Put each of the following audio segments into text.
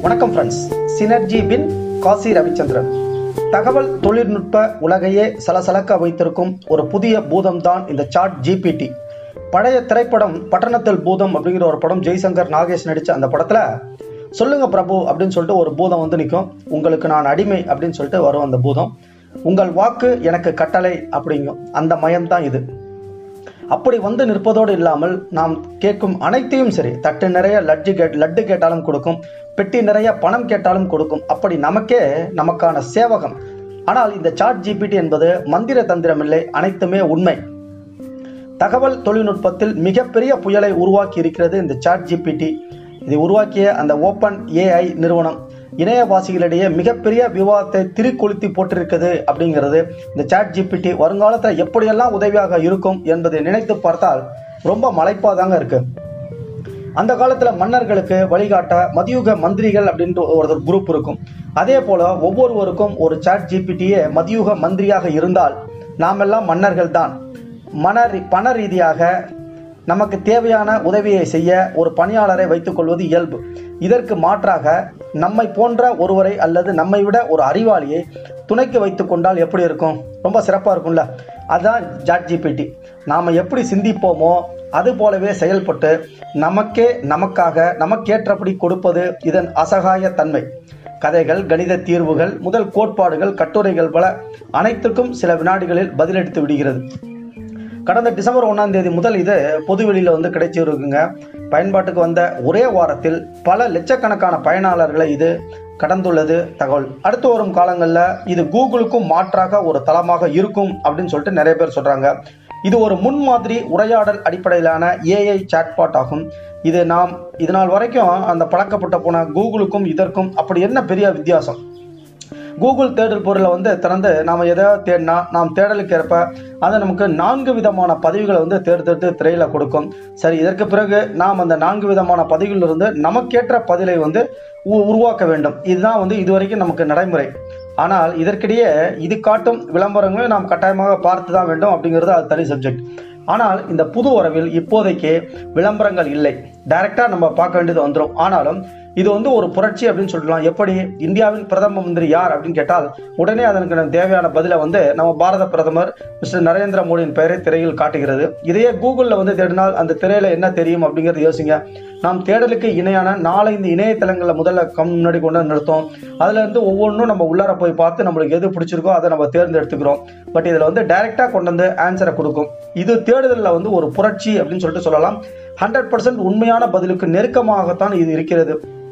வணக்கம் friends synergy பின் காசி ரவிச்சந்திரன் தகவல் தொழில்நுட்ப உலகையே சலசலக்க வைத்திருக்கும் ஒரு புதிய பூதம் தான் இந்த சாட் ஜிபிடி பழைய திரைப்படம் பட்டணத்தில் பூதம் அப்படிங்கிற ஒரு படம் ஜெய்சங்கர் நாகேஷ் நடித்த அந்த படத்தில் சொல்லுங்க பிரபு அப்படின்னு சொல்லிட்டு ஒரு பூதம் வந்து நிற்கும் உங்களுக்கு நான் அடிமை அப்படின்னு சொல்லிட்டு வரும் அந்த பூதம் உங்கள் வாக்கு எனக்கு கட்டளை அப்படிங்கும் அந்த மயம் தான் இது அப்படி வந்து நிற்பதோடு இல்லாமல் நாம் கேட்கும் அனைத்தையும் சரி தட்டு நிறைய லட்டு கேட் லட்டு கேட்டாலும் கொடுக்கும் பெட்டி நிறைய பணம் கேட்டாலும் கொடுக்கும் அப்படி நமக்கே நமக்கான சேவகம் ஆனால் இந்த சாட் ஜிபிடி என்பது மந்திர தந்திரமில்லை அனைத்துமே உண்மை தகவல் தொழில்நுட்பத்தில் மிகப்பெரிய புயலை உருவாக்கி இருக்கிறது இந்த சாட் ஜிபிடி இதை உருவாக்கிய அந்த ஓப்பன் ஏஐ நிறுவனம் இணையவாசிகளிடையே மிகப்பெரிய விவாதத்தை திரிக்கொளுத்தி போட்டிருக்கிறது அப்படிங்கிறது இந்த சாட் ஜிபிடி வருங்காலத்தில் எப்படியெல்லாம் உதவியாக இருக்கும் என்பதை நினைத்து பார்த்தால் ரொம்ப மலைப்பாதாங்க இருக்கு அந்த காலத்தில் மன்னர்களுக்கு வழிகாட்ட மதியுக மந்திரிகள் அப்படின்ற ஒரு குரூப் இருக்கும் அதே போல ஒவ்வொருவருக்கும் ஒரு சாட் ஜிபிடியே மதியுக மந்திரியாக இருந்தால் நாமெல்லாம் மன்னர்கள் தான் மன ரீ- பண ரீதியாக நமக்கு தேவையான உதவியை செய்ய ஒரு பணியாளரை வைத்துக்கொள்வது இயல்பு இதற்கு மாற்றாக நம்மை போன்ற ஒருவரை அல்லது நம்மை விட ஒரு அறிவாளியை துணைக்கு வைத்துக் கொண்டால் எப்படி இருக்கும் ரொம்ப சிறப்பாக இருக்கும்ல அதுதான் ஜாட் ஜிபிடி நாம் எப்படி சிந்திப்போமோ அது போலவே செயல்பட்டு நமக்கே நமக்காக நமக்கேற்றபடி கொடுப்பது இதன் அசகாய தன்மை கதைகள் கணித தீர்வுகள் முதல் கோட்பாடுகள் கட்டுரைகள் பல அனைத்துக்கும் சில வினாடிகளில் பதிலளித்து விடுகிறது கடந்த டிசம்பர் ஒன்றாம் தேதி முதல் இது பொதுவெளியில் வந்து கிடைச்சிருக்குங்க பயன்பாட்டுக்கு வந்த ஒரே வாரத்தில் பல லட்சக்கணக்கான பயனாளர்களை இது கடந்துள்ளது தகவல் அடுத்து வரும் காலங்களில் இது கூகுளுக்கும் மாற்றாக ஒரு தளமாக இருக்கும் அப்படின்னு சொல்லிட்டு நிறைய பேர் சொல்கிறாங்க இது ஒரு முன்மாதிரி உரையாடல் அடிப்படையிலான ஏஐ சாட்பாட் ஆகும் இது நாம் இதனால் வரைக்கும் அந்த பழக்கப்பட்ட போன கூகுளுக்கும் இதற்கும் அப்படி என்ன பெரிய வித்தியாசம் கூகுள் தேடல் பொருளை வந்து திறந்து நாம் எதாவது தேடினா நாம் தேடலுக்கு ஏற்ப அது நமக்கு நான்கு விதமான பதிவுகளை வந்து தேர்ந்தெடுத்து திரையில் கொடுக்கும் சரி இதற்கு பிறகு நாம் அந்த நான்கு விதமான பதிவுகளிலிருந்து நமக்கேற்ற பதிலை வந்து உ- உருவாக்க வேண்டும் இதுதான் வந்து இதுவரைக்கும் நமக்கு நடைமுறை ஆனால் இதற்கிடையே இது காட்டும் விளம்பரங்களையும் நாம் கட்டாயமாக பார்த்து தான் வேண்டும் அப்படிங்கிறது அது தனி சப்ஜெக்ட் ஆனால் இந்த புது உறவில் இப்போதைக்கு விளம்பரங்கள் இல்லை டைரெக்டாக நம்ம பார்க்க வேண்டியது வந்துடும் ஆனாலும் இது வந்து ஒரு புரட்சி அப்படின்னு சொல்லலாம் எப்படி இந்தியாவின் பிரதம மந்திரி யார் அப்படின்னு கேட்டால் உடனே அதற்கு தேவையான பதிலை வந்து நம்ம பாரத பிரதமர் மிஸ்டர் நரேந்திர மோடியின் பெயரை திரையில் காட்டுகிறது இதையே கூகுளில் வந்து தேடினால் அந்த திரையில என்ன தெரியும் அப்படிங்கிறது யோசிங்க நாம் தேடலுக்கு இணையான நாலஞ்சு இணையதளங்களில் முதல்ல கம் முன்னாடி கொண்டு வந்து நிறுத்தோம் அதுல இருந்து ஒவ்வொன்றும் நம்ம உள்ளார போய் பார்த்து நம்மளுக்கு எது பிடிச்சிருக்கோ அதை நம்ம தேர்ந்தெடுத்துக்கிறோம் பட் இதில் வந்து டைரெக்டாக கொண்டு வந்து ஆன்சரை கொடுக்கும் இது தேடுதலில் வந்து ஒரு புரட்சி அப்படின்னு சொல்லிட்டு சொல்லலாம் ஹண்ட்ரட் பர்சன்ட் உண்மையான பதிலுக்கு நெருக்கமாகத்தான் இது இருக்கிறது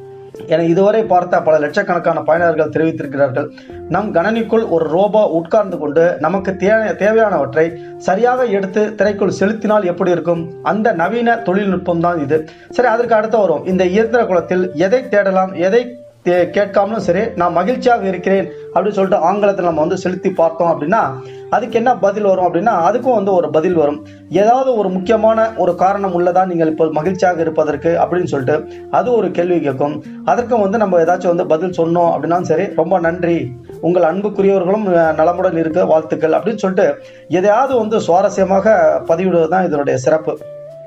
என இதுவரை பார்த்த பல லட்சக்கணக்கான பயனர்கள் தெரிவித்திருக்கிறார்கள் நம் கணனிக்குள் ஒரு ரோபோ உட்கார்ந்து கொண்டு நமக்கு தே- தேவையானவற்றை சரியாக எடுத்து திரைக்குள் செலுத்தினால் எப்படி இருக்கும் அந்த நவீன தொழில்நுட்பம் தான் இது சரி அதற்கு அடுத்து வரும் இந்த இயந்திர குலத்தில் எதை தேடலாம் எதை தே- கேட்காமலும் சரி நான் மகிழ்ச்சியாக இருக்கிறேன் அப்படின்னு சொல்லிட்டு ஆங்கிலத்தில் நம்ம வந்து செலுத்தி பார்த்தோம் அப்படின்னா அதுக்கு என்ன பதில் வரும் அப்படின்னா அதுக்கும் வந்து ஒரு பதில் வரும் ஏதாவது ஒரு முக்கியமான ஒரு காரணம் உள்ளதா நீங்கள் இப்போ மகிழ்ச்சியாக இருப்பதற்கு அப்படின்னு சொல்லிட்டு அது ஒரு கேள்வி கேட்கும் அதற்கும் வந்து நம்ம ஏதாச்சும் வந்து பதில் சொன்னோம் அப்படின்னாலும் சரி ரொம்ப நன்றி உங்கள் அன்புக்குரியவர்களும் அஹ், நலமுடன் இருக்க வாழ்த்துக்கள் அப்படின்னு சொல்லிட்டு எதையாவது வந்து சுவாரஸ்யமாக பதிவிடுவது தான் இதனுடைய சிறப்பு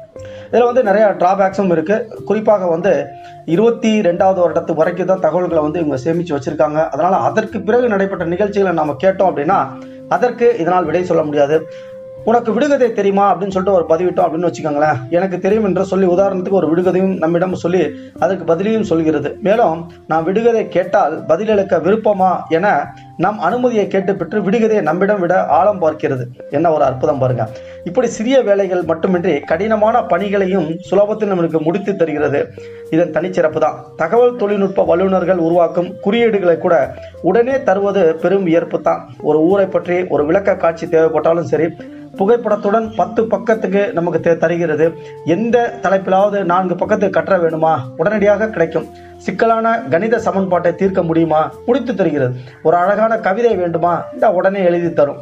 இதில் வந்து நிறைய டிராபேக்ஸும் இருக்குது குறிப்பாக வந்து இருபத்தி ரெண்டாவது வருடத்து வரைக்கும் தான் தகவல்களை வந்து இவங்க சேமித்து வச்சுருக்காங்க அதனால் அதற்கு பிறகு நடைபெற்ற நிகழ்ச்சிகளை நம்ம கேட்டோம் அப்படின்னா அதற்கு இதனால் விடை சொல்ல முடியாது உனக்கு விடுகதை தெரியுமா அப்படின்னு சொல்லிட்டு ஒரு பதிவிட்டோம் அப்படின்னு வச்சுக்கோங்களேன் எனக்கு தெரியும் என்று சொல்லி உதாரணத்துக்கு ஒரு விடுகதையும் நம்மிடம் சொல்லி அதற்கு பதிலையும் சொல்கிறது மேலும் நாம் விடுகதை கேட்டால் பதிலளிக்க விருப்பமா என நம் அனுமதியை கேட்டு பெற்று விடுகதையை நம்மிடம் விட ஆழம் பார்க்கிறது என்ன ஒரு அற்புதம் பாருங்க இப்படி சிறிய வேலைகள் மட்டுமின்றி கடினமான பணிகளையும் சுலபத்தில் நம்மளுக்கு முடித்து தருகிறது இதன் தனிச்சிறப்பு தான் தகவல் தொழில்நுட்ப வல்லுநர்கள் உருவாக்கும் குறியீடுகளை கூட உடனே தருவது பெரும் வியர்ப்பு தான் ஒரு ஊரை பற்றி ஒரு விளக்க காட்சி தேவைப்பட்டாலும் சரி புகைப்படத்துடன் பத்து பக்கத்துக்கு நமக்கு தே- தருகிறது எந்த தலைப்பிலாவது நான்கு பக்கத்துக்கு கற்ற வேணுமா உடனடியாக கிடைக்கும் சிக்கலான கணித சமன்பாட்டை தீர்க்க முடியுமா முடித்து தருகிறது ஒரு அழகான கவிதை வேண்டுமா இந்த உடனே எழுதி தரும்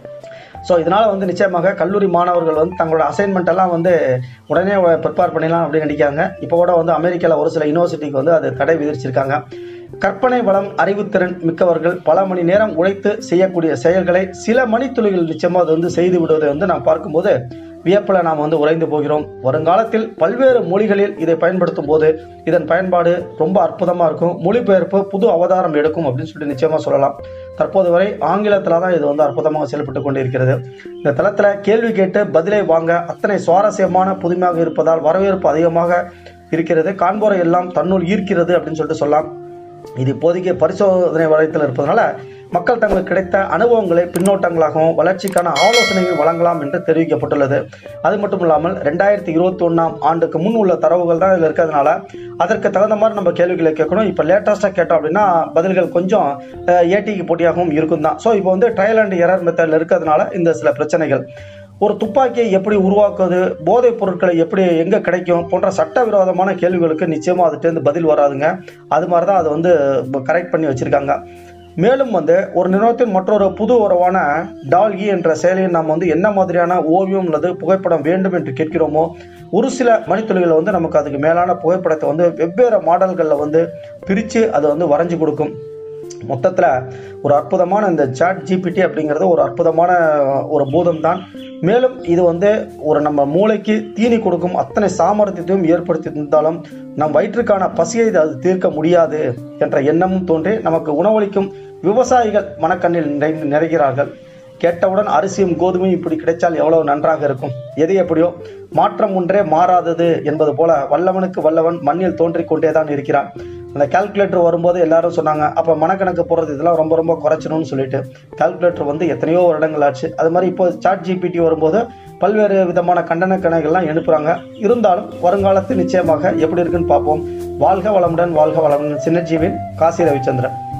ஸோ இதனால் வந்து நிச்சயமாக கல்லூரி மாணவர்கள் வந்து தங்களோட அசைன்மெண்ட் எல்லாம் வந்து உடனே ப்ரிப்பேர் பண்ணிடலாம் அப்படின்னு நினைக்காங்க இப்போ கூட வந்து அமெரிக்காவில் ஒரு சில யூனிவர்சிட்டிக்கு வந்து அது தடை விதிச்சிருக்காங்க கற்பனை வளம் அறிவுத்திறன் மிக்கவர்கள் பல மணி நேரம் உழைத்து செய்யக்கூடிய செயல்களை சில மணித்துளிகள் நிச்சயமாக அது வந்து செய்து விடுவதை வந்து நாம் பார்க்கும்போது வியப்பில் நாம் வந்து உறைந்து போகிறோம் வருங்காலத்தில் பல்வேறு மொழிகளில் இதை பயன்படுத்தும் போது இதன் பயன்பாடு ரொம்ப அற்புதமாக இருக்கும் மொழிபெயர்ப்பு புது அவதாரம் எடுக்கும் அப்படின்னு சொல்லிட்டு நிச்சயமாக சொல்லலாம் தற்போது வரை ஆங்கிலத்தில் தான் இது வந்து அற்புதமாக செயல்பட்டு கொண்டிருக்கிறது இந்த தளத்தில் கேள்வி கேட்டு பதிலை வாங்க அத்தனை சுவாரஸ்யமான புதுமையாக இருப்பதால் வரவேற்பு அதிகமாக இருக்கிறது காண்போரை எல்லாம் தன்னுள் ஈர்க்கிறது அப்படின்னு சொல்லிட்டு சொல்லலாம் இது இப்போதைக்கு பரிசோதனை வளையத்தில் இருப்பதனால மக்கள் தங்களுக்கு கிடைத்த அனுபவங்களை பின்னோட்டங்களாகவும் வளர்ச்சிக்கான ஆலோசனைகள் வழங்கலாம் என்று தெரிவிக்கப்பட்டுள்ளது அது மட்டும் இல்லாமல் ரெண்டாயிரத்தி இருபத்தி ஒன்றாம் ஆண்டுக்கு முன் உள்ள தரவுகள் தான் இதில் இருக்கிறதுனால அதற்கு தகுந்த மாதிரி நம்ம கேள்விகளை கேட்கணும் இப்போ லேட்டஸ்ட்டாக கேட்டோம் அப்படின்னா பதில்கள் கொஞ்சம் ஏடிக்கு போட்டியாகவும் இருக்கும் தான் ஸோ இப்போ வந்து ட்ரையல் அண்ட் எரர் மெத்தடில் இருக்கிறதுனால இந்த சில பிரச்சனைகள் ஒரு துப்பாக்கியை எப்படி உருவாக்குவது போதைப் பொருட்களை எப்படி எங்கே கிடைக்கும் போன்ற சட்டவிரோதமான கேள்விகளுக்கு நிச்சயமாக அதுலேருந்து பதில் வராதுங்க அது மாதிரி தான் அதை வந்து கரெக்ட் பண்ணி வச்சுருக்காங்க மேலும் வந்து ஒரு நிறுவனத்தின் மற்றொரு புது உறவான டால்கி என்ற செயலியில் நாம் வந்து என்ன மாதிரியான ஓவியம் அல்லது புகைப்படம் வேண்டும் என்று கேட்கிறோமோ ஒரு சில மணித்துளிகளை வந்து நமக்கு அதுக்கு மேலான புகைப்படத்தை வந்து வெவ்வேறு மாடல்களில் வந்து பிரித்து அதை வந்து வரைஞ்சி கொடுக்கும் மொத்தத்தில் ஒரு அற்புதமான இந்த சாட் ஜிபிடி அப்படிங்கிறது ஒரு அற்புதமான ஒரு பூதம் தான் மேலும் இது வந்து ஒரு நம்ம மூளைக்கு தீனி கொடுக்கும் அத்தனை சாமர்த்தியத்தையும் ஏற்படுத்தி இருந்தாலும் நம் வயிற்றுக்கான பசியை இது அது தீர்க்க முடியாது என்ற எண்ணமும் தோன்றி நமக்கு உணவளிக்கும் விவசாயிகள் மனக்கண்ணில் நிறை நிறைகிறார்கள் கேட்டவுடன் அரிசியும் கோதுமையும் இப்படி கிடைச்சால் எவ்வளவு நன்றாக இருக்கும் எது எப்படியோ மாற்றம் ஒன்றே மாறாதது என்பது போல வல்லவனுக்கு வல்லவன் மண்ணில் தோன்றிக் கொண்டே தான் இருக்கிறான் அந்த கால்குலேட்டர் வரும்போது எல்லாரும் சொன்னாங்க அப்போ மனக்கணக்கு போடுறது இதெல்லாம் ரொம்ப ரொம்ப குறைச்சணும்னு சொல்லிட்டு கால்குலேட்டர் வந்து எத்தனையோ வருடங்கள் ஆச்சு அது மாதிரி இப்போ சாட் ஜிபிடி வரும்போது பல்வேறு விதமான கண்டன கணைகள்லாம் எழுப்புறாங்க இருந்தாலும் வருங்காலத்தில் நிச்சயமாக எப்படி இருக்குன்னு பார்ப்போம் வாழ்க வளமுடன் வாழ்க வளமுடன் சின்னஜீவின் காசி ரவிச்சந்திரன்